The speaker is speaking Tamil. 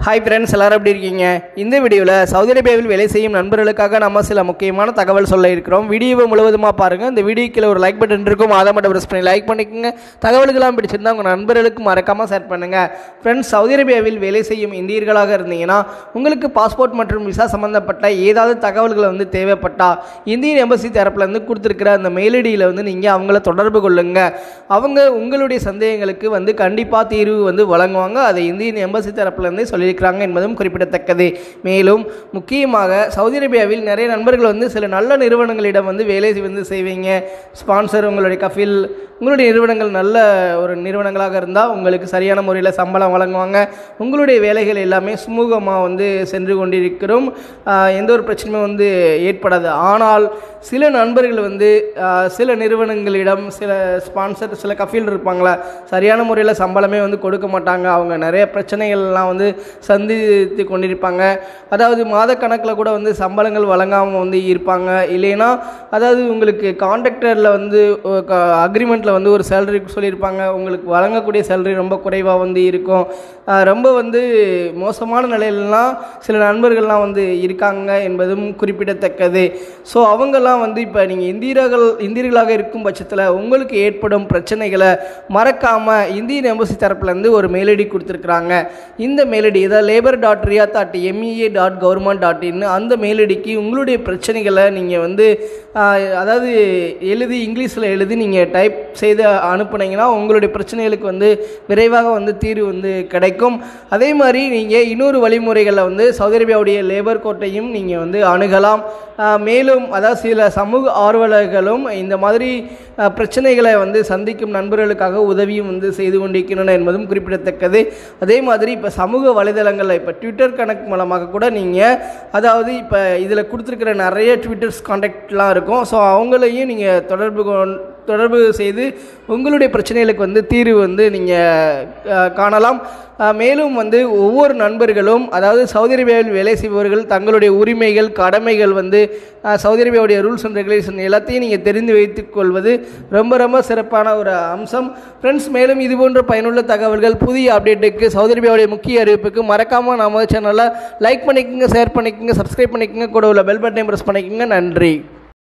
ஹாய் ஃப்ரெண்ட்ஸ் எல்லாரும் எப்படி இருக்கீங்க இந்த வீடியோவில் சவுதி அரேபியாவில் வேலை செய்யும் நண்பர்களுக்காக நம்ம சில முக்கியமான தகவல் சொல்ல இருக்கிறோம் வீடியோவை முழுவதுமாக பாருங்கள் இந்த வீடியோக்கில் ஒரு லைக் பட்டன் இருக்கும் அதை மட்டும் ப்ரெஸ் பண்ணி லைக் பண்ணிக்கோங்க தகவல்கள்லாம் பிடிச்சிருந்தா உங்கள் நண்பர்களுக்கு மறக்காமல் ஷேர் பண்ணுங்கள் ஃப்ரெண்ட்ஸ் சவுதி அரேபியாவில் வேலை செய்யும் இந்தியர்களாக இருந்தீங்கன்னா உங்களுக்கு பாஸ்போர்ட் மற்றும் விசா சம்மந்தப்பட்ட ஏதாவது தகவல்களை வந்து தேவைப்பட்டா இந்தியன் எம்பசி தரப்புலேருந்து கொடுத்துருக்கிற அந்த மெயிலடியில் வந்து நீங்கள் அவங்கள தொடர்பு கொள்ளுங்க அவங்க உங்களுடைய சந்தேகங்களுக்கு வந்து கண்டிப்பாக தீர்வு வந்து வழங்குவாங்க அதை இந்தியன் எம்பசி தரப்புலேருந்தே சொல்லியிருக்கிறாங்க என்பதும் குறிப்பிடத்தக்கது மேலும் முக்கியமாக சவுதி அரேபியாவில் நிறைய நண்பர்கள் வந்து சில நல்ல நிறுவனங்களிடம் வந்து வேலை வந்து செய்வீங்க ஸ்பான்சர் உங்களுடைய கஃபில் உங்களுடைய நிறுவனங்கள் நல்ல ஒரு நிறுவனங்களாக இருந்தால் உங்களுக்கு சரியான முறையில் சம்பளம் வழங்குவாங்க உங்களுடைய வேலைகள் எல்லாமே சுமூகமாக வந்து சென்று கொண்டிருக்கிறோம் ஆஹ் எந்த ஒரு பிரச்சனையும் வந்து ஏற்படாது ஆனால் சில நண்பர்கள் வந்து ஆஹ் சில நிறுவனங்களிடம் சில ஸ்பான்சர் சில கஃபீல் இருப்பாங்களா சரியான முறையில் சம்பளமே வந்து கொடுக்க மாட்டாங்க அவங்க நிறைய பிரச்சனைகள்லாம் வந்து சந்தித்து கொண்டிருப்பாங்க அதாவது மாதக்கணக்கில் கூட வந்து சம்பளங்கள் வழங்காமல் வந்து இருப்பாங்க இல்லைன்னா அதாவது உங்களுக்கு கான்ட்ராக்டரில் வந்து அக்ரிமெண்ட்டில் வந்து ஒரு சேலரி சொல்லியிருப்பாங்க உங்களுக்கு வழங்கக்கூடிய சேலரி ரொம்ப குறைவாக வந்து இருக்கும் ஆஹ் ரொம்ப வந்து மோசமான நிலையிலலாம் சில நண்பர்கள்லாம் வந்து இருக்காங்க என்பதும் குறிப்பிடத்தக்கது ஸோ அவங்கெல்லாம் வந்து இப்போ நீங்கள் இந்தியர்கள் இந்தியர்களாக இருக்கும் பட்சத்தில் உங்களுக்கு ஏற்படும் பிரச்சனைகளை மறக்காமல் இந்தியன் எம்பசி தரப்புலேருந்து ஒரு மெயிலடி கொடுத்துருக்குறாங்க இந்த மெயிலடி இதை லேபர் டாட் ரியா dot MEA dot government dot in அந்த மெயிலடிக்கு உங்களுடைய பிரச்சனைகளை நீங்கள் வந்து ஆஹ், அதாவது எழுதி இங்கிலீஷில் எழுதி நீங்கள் டைப் செய்து அனுப்புனீங்கன்னா உங்களுடைய பிரச்சனைகளுக்கு வந்து விரைவாக வந்து தீர்வு வந்து கிடைக்கும் அதே மாதிரி நீங்கள் இன்னொரு வழிமுறைகளில் வந்து சவுதி அரேபியாவுடைய லேபர் கோர்ட்டையும் நீங்கள் வந்து அணுகலாம் ஆஹ், மேலும் அதாவது சில சமூக ஆர்வலர்களும் இந்த மாதிரி ஆஹ், பிரச்சனைகளை வந்து சந்திக்கும் நண்பர்களுக்காக உதவியும் வந்து செய்து கொண்டிருக்கின்றன என்பதும் குறிப்பிடத்தக்கது அதே மாதிரி இப்போ சமூக வலைதளங்களில் இப்போ ட்விட்டர் கணக்கு மூலமாக கூட நீங்கள் அதாவது இப்போ இதில் கொடுத்துருக்கிற நிறைய ட்விட்டர்ஸ் காண்டாக்ட்லாம் இருக்கும் ஸோ அவங்களையும் நீங்கள் தொடர்பு கொண் தொடர்பு செய்து உங்களுடைய பிரச்சனைகளுக்கு வந்து தீர்வு வந்து நீங்கள் காணலாம் அஹ், மேலும் வந்து ஒவ்வொரு நண்பர்களும் அதாவது சவுதி அரேபியாவில் வேலை செய்பவர்கள் தங்களுடைய உரிமைகள் கடமைகள் வந்து அஹ், சவுதி அரேபியாவுடைய ரூல்ஸ் அண்ட் ரெகுலேஷன் எல்லாத்தையும் நீங்கள் தெரிந்து வைத்துக் கொள்வது ரொம்ப ரொம்ப சிறப்பான ஒரு அம்சம் ஃப்ரெண்ட்ஸ் மேலும் இது போன்ற பயனுள்ள தகவல்கள் புதிய அப்டேட்டுக்கு சவுதி அரேபியாவுடைய முக்கிய அறிவிப்புக்கு மறக்காமல் நம்ம சேனலை லைக் பண்ணிக்கோங்க ஷேர் பண்ணிக்கோங்க சப்ஸ்கிரைப் பண்ணிக்கோங்க கூட உள்ள பெல் பட்டனை ப்ரெஸ் பண்ணிக்கோங்க நன்றி